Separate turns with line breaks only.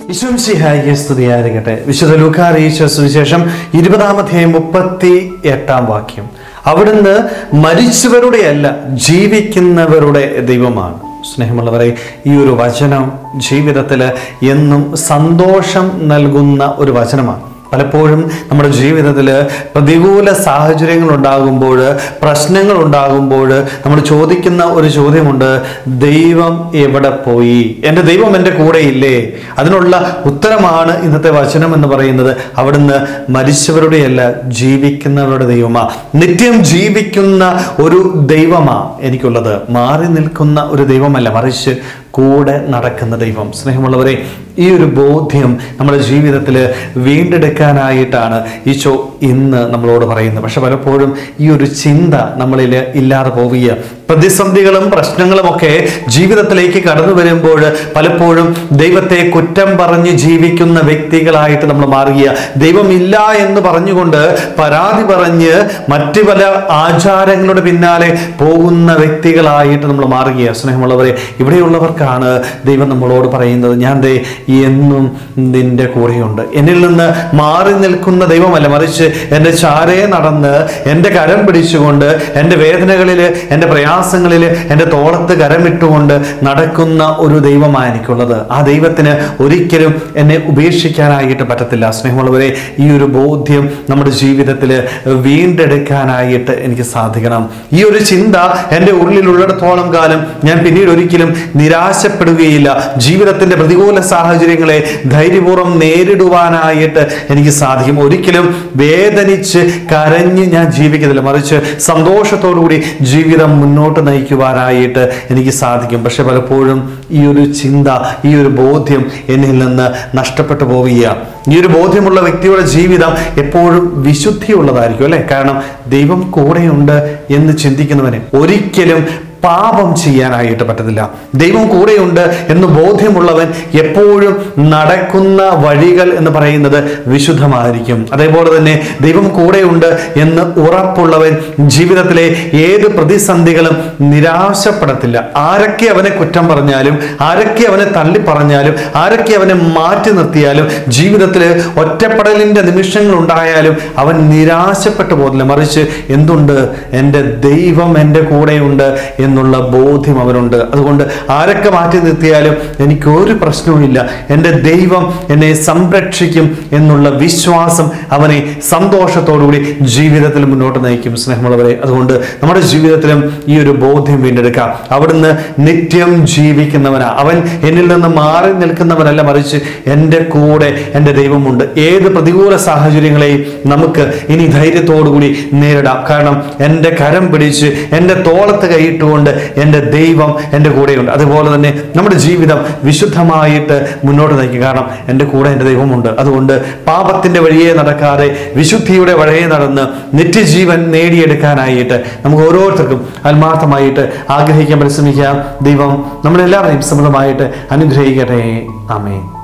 വിശ്വംസിഹായിക്ക് സ്തുതിയായിരിക്കട്ടെ വിശുദ്ധ ലൂക്കാറിയിച്ച സുവിശേഷം ഇരുപതാമത്തെ മുപ്പത്തി എട്ടാം വാക്യം അവിടുന്ന് മരിച്ചവരുടെയല്ല ജീവിക്കുന്നവരുടെ ദൈവമാണ് സ്നേഹമുള്ളവരെ ഈ ഒരു വചനം ജീവിതത്തിൽ എന്നും സന്തോഷം നൽകുന്ന ഒരു വചനമാണ് പലപ്പോഴും നമ്മുടെ ജീവിതത്തിൽ പ്രതികൂല സാഹചര്യങ്ങൾ ഉണ്ടാകുമ്പോൾ പ്രശ്നങ്ങൾ ഉണ്ടാകുമ്പോൾ നമ്മൾ ചോദിക്കുന്ന ഒരു ചോദ്യമുണ്ട് ദൈവം എവിടെ പോയി എൻ്റെ ദൈവം എൻ്റെ കൂടെ ഇല്ലേ അതിനുള്ള ഉത്തരമാണ് ഇന്നത്തെ വചനം എന്ന് പറയുന്നത് അവിടുന്ന് മരിച്ചവരുടെയല്ല ജീവിക്കുന്നവരുടെ ദൈവമാ നിത്യം ജീവിക്കുന്ന ഒരു ദൈവമാ എനിക്കുള്ളത് മാറി നിൽക്കുന്ന ഒരു ദൈവമല്ല മറിച്ച് കൂടെ നടക്കുന്ന ദൈവം സ്നേഹമുള്ളവരെ ഈ ഒരു ബോധ്യം നമ്മുടെ ജീവിതത്തിൽ വീണ്ടെടുക്കാനായിട്ടാണ് ഈശോ ഇന്ന് നമ്മളോട് പറയുന്നത് പക്ഷെ പലപ്പോഴും ഈ ഒരു ചിന്ത നമ്മളിൽ ഇല്ലാതെ പോവുക പ്രതിസന്ധികളും പ്രശ്നങ്ങളും ഒക്കെ ജീവിതത്തിലേക്ക് കടന്നു വരുമ്പോൾ പലപ്പോഴും ദൈവത്തെ കുറ്റം പറഞ്ഞ് ജീവിക്കുന്ന വ്യക്തികളായിട്ട് നമ്മൾ മാറുക ദൈവമില്ല എന്ന് പറഞ്ഞുകൊണ്ട് പരാതി പറഞ്ഞ് മറ്റു പല ആചാരങ്ങളുടെ പിന്നാലെ പോകുന്ന വ്യക്തികളായിട്ട് നമ്മൾ മാറുക സ്നേഹമുള്ളവരെ ഇവിടെയുള്ളവർക്കാണ് ദൈവം നമ്മളോട് പറയുന്നത് ഞാൻ ദേ എന്നും നിന്റെ കൂടെയുണ്ട് എന്നിൽ നിന്ന് മാറി നിൽക്കുന്ന ദൈവമല്ല മറിച്ച് എൻ്റെ ചാരയെ നടന്ന് എൻ്റെ കരം പിടിച്ചുകൊണ്ട് എൻ്റെ വേദനകളിൽ എൻ്റെ പ്രയാസങ്ങളിൽ എൻ്റെ തോളത്ത് കരമിട്ടുകൊണ്ട് നടക്കുന്ന ഒരു ദൈവമാണ് എനിക്കുള്ളത് ആ ദൈവത്തിന് ഒരിക്കലും എന്നെ ഉപേക്ഷിക്കാനായിട്ട് പറ്റത്തില്ല സ്നേഹമുള്ളവരെ ഈ ഒരു ബോധ്യം നമ്മുടെ ജീവിതത്തിൽ വീണ്ടെടുക്കാനായിട്ട് എനിക്ക് സാധിക്കണം ഈ ഒരു ചിന്ത എൻ്റെ ഉള്ളിലുള്ളിടത്തോളം കാലം ഞാൻ പിന്നീട് ഒരിക്കലും നിരാശപ്പെടുകയില്ല ജീവിതത്തിന്റെ പ്രതികൂല സാഹചര്യങ്ങളെ ധൈര്യപൂർവ്വം നേരിടുവാനായിട്ട് എനിക്ക് സാധിക്കും ഒരിക്കലും വേദനിച്ച് കരഞ്ഞ് ഞാൻ ജീവിക്കത്തില്ല മറിച്ച് സന്തോഷത്തോടുകൂടി ജീവിതം മുന്നോട്ട് നയിക്കുവാനായിട്ട് എനിക്ക് സാധിക്കും പക്ഷെ പലപ്പോഴും ഈ ഒരു ചിന്ത ഈ ഒരു ബോധ്യം എന്നിൽ നിന്ന് നഷ്ടപ്പെട്ടു പോവുക ഈ ഒരു ബോധ്യമുള്ള വ്യക്തിയുടെ ജീവിതം എപ്പോഴും വിശുദ്ധിയുള്ളതായിരിക്കും അല്ലെ കാരണം ദൈവം കൂടെയുണ്ട് എന്ന് ചിന്തിക്കുന്നവന് ഒരിക്കലും പാപം ചെയ്യാനായിട്ട് പറ്റത്തില്ല ദൈവം കൂടെയുണ്ട് എന്ന് ബോധ്യമുള്ളവൻ എപ്പോഴും നടക്കുന്ന വഴികൾ എന്ന് പറയുന്നത് വിശുദ്ധമായിരിക്കും അതേപോലെ തന്നെ ദൈവം കൂടെയുണ്ട് എന്ന് ഉറപ്പുള്ളവൻ ജീവിതത്തിലെ ഏത് പ്രതിസന്ധികളും നിരാശപ്പെടത്തില്ല ആരൊക്കെ അവനെ കുറ്റം പറഞ്ഞാലും ആരൊക്കെ അവനെ തള്ളി പറഞ്ഞാലും ആരൊക്കെ അവനെ മാറ്റി നിർത്തിയാലും ജീവിതത്തിൽ ഒറ്റപ്പെടലിന്റെ നിമിഷങ്ങൾ ഉണ്ടായാലും അവൻ നിരാശപ്പെട്ടു പോകുന്നില്ല മറിച്ച് എന്തുണ്ട് എൻ്റെ ദൈവം എൻ്റെ കൂടെയുണ്ട് എന്നുള്ള ബോധ്യം അവനുണ്ട് അതുകൊണ്ട് ആരൊക്കെ മാറ്റി നിർത്തിയാലും എനിക്ക് ഒരു പ്രശ്നവുമില്ല എൻ്റെ ദൈവം എന്നെ സംരക്ഷിക്കും എന്നുള്ള വിശ്വാസം അവനെ സന്തോഷത്തോടുകൂടി ജീവിതത്തിൽ മുന്നോട്ട് നയിക്കും സ്നേഹമുള്ളവരെ അതുകൊണ്ട് നമ്മുടെ ജീവിതത്തിലും ഈ ഒരു ബോധ്യം വീണ്ടെടുക്കാം അവിടുന്ന് നിത്യം ജീവിക്കുന്നവനാ അവൻ എന്നിൽ നിന്ന് മാറി നിൽക്കുന്നവനല്ല മറിച്ച് എൻ്റെ കൂടെ എൻ്റെ ദൈവമുണ്ട് ഏത് പ്രതികൂല സാഹചര്യങ്ങളെയും നമുക്ക് ഇനി ധൈര്യത്തോടുകൂടി നേരിടാം കാരണം എൻ്റെ കരം പിടിച്ച് എൻ്റെ തോളത്ത് കൈയിട്ടുകൊണ്ട് എൻ്റെ ദൈവം എൻ്റെ കൂടെയുണ്ട് അതുപോലെ തന്നെ നമ്മുടെ ജീവിതം വിശുദ്ധമായിട്ട് മുന്നോട്ട് നയിക്കും കാരണം എൻ്റെ കൂടെ എൻ്റെ ദൈവമുണ്ട് അതുകൊണ്ട് പാപത്തിൻ്റെ വഴിയെ നടക്കാതെ വിശുദ്ധിയുടെ വഴിയെ നടന്ന് നിത്യജീവൻ നേടിയെടുക്കാനായിട്ട് നമുക്ക് ഓരോരുത്തർക്കും ആത്മാർത്ഥമായിട്ട് ആഗ്രഹിക്കാൻ പരിശ്രമിക്കാം ദൈവം നമ്മളെല്ലാവരെയും സമൃദ്ധമായിട്ട് അനുഗ്രഹിക്കട്ടെ ആമേൻ